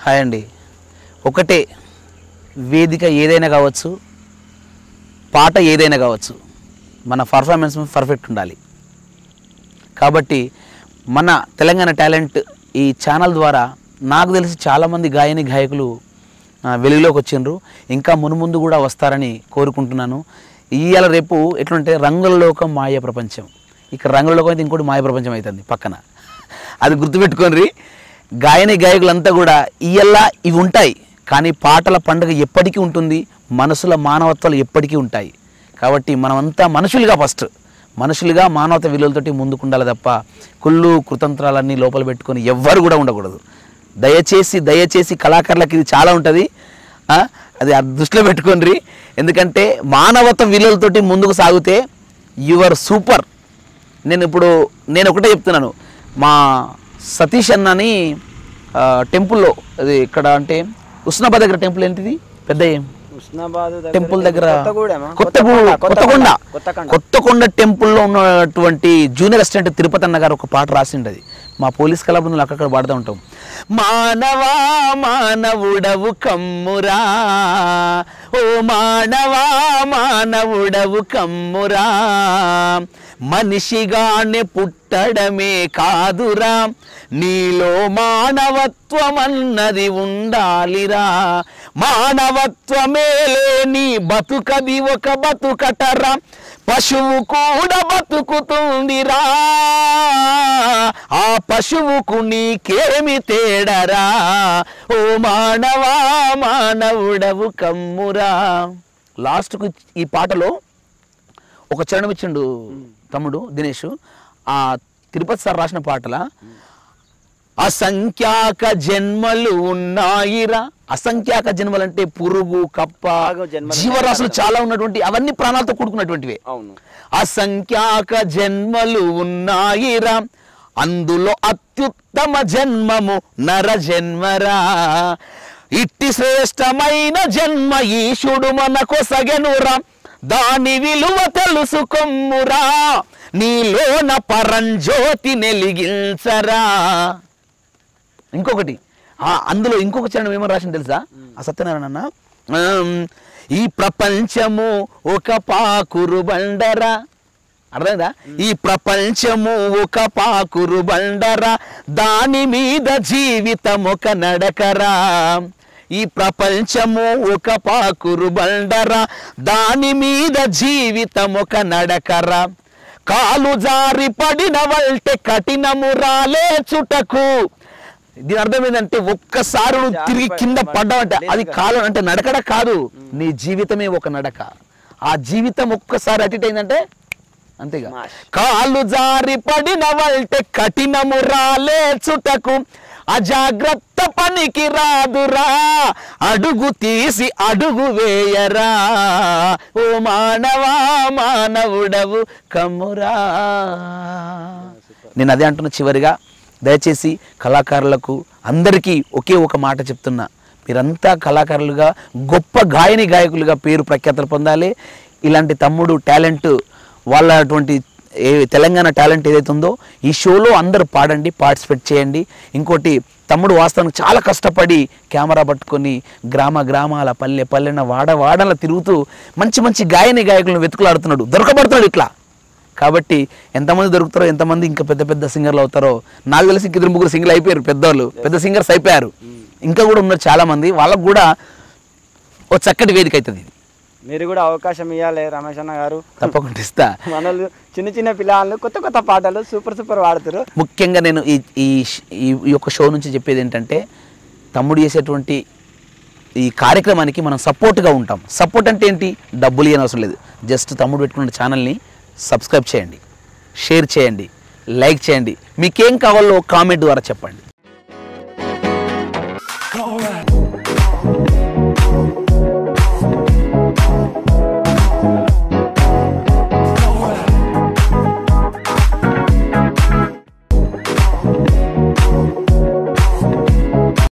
Hi అండి ఒకటే వేదిక ఏదైనా కావచ్చు పాట ఏదైనా కావచ్చు మన పర్ఫార్మెన్స్ పర్ఫెక్ట్ ఉండాలి కాబట్టి మన తెలంగాణ టాలెంట్ ఈ ఛానల్ ద్వారా నాకు తెలిసి చాలామంది గాయని గాయకులు ఆ, వెలుగులోకి వచ్చిండ్రు ఇంకా మునుముందు కూడా వస్తారని కోరుకుంటున్నాను ఇవాళ రేపు ఎట్లుంటే రంగుల లోకం మాయ ప్రపంచం ఇక రంగుల లోకం అయితే ఇంకోటి మాయ ప్రపంచం అవుతుంది పక్కన అది గుర్తుపెట్టుకోండి గాయని గాయకులంతా కూడా ఇయ్యల్లా ఇవి ఉంటాయి కానీ పాటల పండుగ ఎప్పటికీ ఉంటుంది మనసుల మానవత్వాలు ఎప్పటికీ ఉంటాయి కాబట్టి మనమంతా మనుషులుగా ఫస్ట్ మనుషులుగా మానవత విలువలతోటి ముందుకుండాలి తప్ప కుళ్ళు కుతంత్రాలన్నీ లోపల పెట్టుకొని ఎవ్వరు కూడా ఉండకూడదు దయచేసి దయచేసి కళాకారులకు ఇది చాలా ఉంటుంది ఆ, అది ఆ దృష్టిలో పెట్టుకోండి ఎందుకంటే మానవత విలువలతోటి ముందుకు సాగితే యువర్ సూపర్ నేను ఇప్పుడు నేను ఒకటే చెప్తున్నాను మా సతీష్ అన్నని ఆ, టెంపుల్లో అది ఇక్కడ అంటే ఉస్నాబాద్ దగ్గర టెంపుల్ ఏంటిది పెద్ద ఏం ఉస్నాబాద్ టెంపుల్ దగ్గర కొత్తగూడెమా? కొత్తగూడ కొత్తకొండ కొత్తకొండ. కొత్తకొండ టెంపుల్లో ఉన్నటువంటి జూనియర్ అసిస్టెంట్ తిరుపతి అన్న గారు ఒక పాట రాసిండది మా పోలీస్ కళా బృందాలు అక్కడక్కడ పాడుతూ ఉంటాం మానవా మానవుడవు కమ్మురా ఓ మానవా మానవుడవు కమ్మురా మనిషిగానే పుట్టడమే కాదురా నీలో మానవత్వమన్నది ఉండాలిరా మానవత్వమే లేని బతుకది ఒక బతుకటరా పశువు కూడా బతుకుతుందిరా ఆ పశువుకు నీకేమి తేడరా ఓ మానవా మానవుడవు కమ్మురా లాస్ట్కు ఈ పాటలో ఒక చరణం ఇచ్చిండు తమ్ముడు దినేష్ ఆ తిరుపతి సార్ రాసిన పాటల అసంఖ్యాక జన్మలు ఉన్నాయిరా అసంఖ్యాక జన్మలు అంటే పురుగు కప్ప ఆగో జన్మలు జీవరాశులు చాలా ఉన్నటువంటి అవన్నీ ప్రాణాలతో కూడుకున్నటువంటివే అవును అసంఖ్యాక జన్మలు ఉన్నాయిరా అందులో అత్యుత్తమ జన్మము నర జన్మరా ఇట్టి శ్రేష్టమైన జన్మ ఈశుడు మనకొసగెనురా దాని విలువ తెలుసుకొమ్మురా నీలోన పరంజ్యోతి నెలిగించరా ఇంకొకటి ఆ అందులో ఇంకొక చరణం ఏమని రాసింది తెలుసా ఆ సత్యనారాయణ అన్న ఆమ్, ఈ ప్రపంచము ఒక పాకురు బండరా అర్థమైందా ఈ ప్రపంచము ఒక పాకురు బండరా దాని మీద జీవితం ఒక నడకరా ఈ ప్రపంచము ఒక పాకురు బండరా దాని మీద జీవితం ఒక నడకరా కాలు జారి పడిన వల్టె కఠినము రాలే చుటకు దీని అర్థం ఏంటంటే ఒక్కసారి నువ్వు తిరిగి కింద పడ్డావంటే అది కాలం అంటే నడకడ కాదు నీ జీవితమే ఒక నడక ఆ జీవితం ఒక్కసారి అటు ఇటు అయిందంటే అంతేగా మాష్. కాళ్ళు జారి పడిన వల్టె కఠినము రాలే చుటకు అజాగ్రత్త పనికి రాదురా అడుగు తీసి అడుగు వేయరా ఓ మానవా మానవుడవు కమ్మురా నేను అదే అంటున్న చివరిగా దయచేసి కళాకారులకు అందరికీ ఒకే ఒక మాట చెప్తున్నా మీరంతా కళాకారులుగా గొప్ప గాయని గాయకులుగా పేరు ప్రఖ్యాతలు పొందాలి ఇలాంటి తమ్ముడు టాలెంట్ వాళ్ళ అటువంటి ఏ తెలంగాణ టాలెంట్ ఏదైతే ఉందో ఈ షోలో అందరూ పాడండి పార్టిసిపేట్ చేయండి ఇంకోటి తమ్ముడు వాస్తవానికి చాలా కష్టపడి కెమెరా పట్టుకొని గ్రామ గ్రామాల పల్లె పల్లెన వాడ వాడల తిరుగుతూ మంచి మంచి గాయని గాయకులను వెతుకులాడుతున్నాడు దొరకబడుతున్నాడు ఇట్లా కాబట్టి ఎంతమంది దొరుకుతారో ఎంతమంది ఇంకా పెద్ద పెద్ద సింగర్లు అవుతారో నాకు తెలిసి ఇంక ఇద్దరు ముగ్గురు సింగర్లు అయిపోయారు పెద్దవాళ్ళు పెద్ద సింగర్స్ అయిపోయారు ఇంకా కూడా ఉన్నారు చాలా మంది వాళ్ళకు కూడా ఓ చక్కటి వేదిక అవుతుంది ఇది మీరు కూడా అవకాశం ఇవ్వాలి రమేష్ అన్న గారు తప్పకుండా ఇస్తా మనలు చిన్న చిన్న పిల్లలు కొత్త కొత్త పాటలు సూపర్ సూపర్ పాడుతారు ముఖ్యంగా నేను ఈ ఈ ష్- ఈ ఈ యొక్క షో నుంచి చెప్పేది ఏంటంటే తమ్ముడు చేసేటువంటి ఈ కార్యక్రమానికి మనం సపోర్ట్గా ఉంటాం సపోర్ట్ అంటే ఏంటి డబ్బులు ఇవ్వని అవసరం లేదు జస్ట్ తమ్ముడు పెట్టుకున్న ఛానల్ని సబ్స్క్రైబ్ చేయండి షేర్ చేయండి లైక్ చేయండి మీకేం కావాలో కామెంట్ ద్వారా చెప్పండి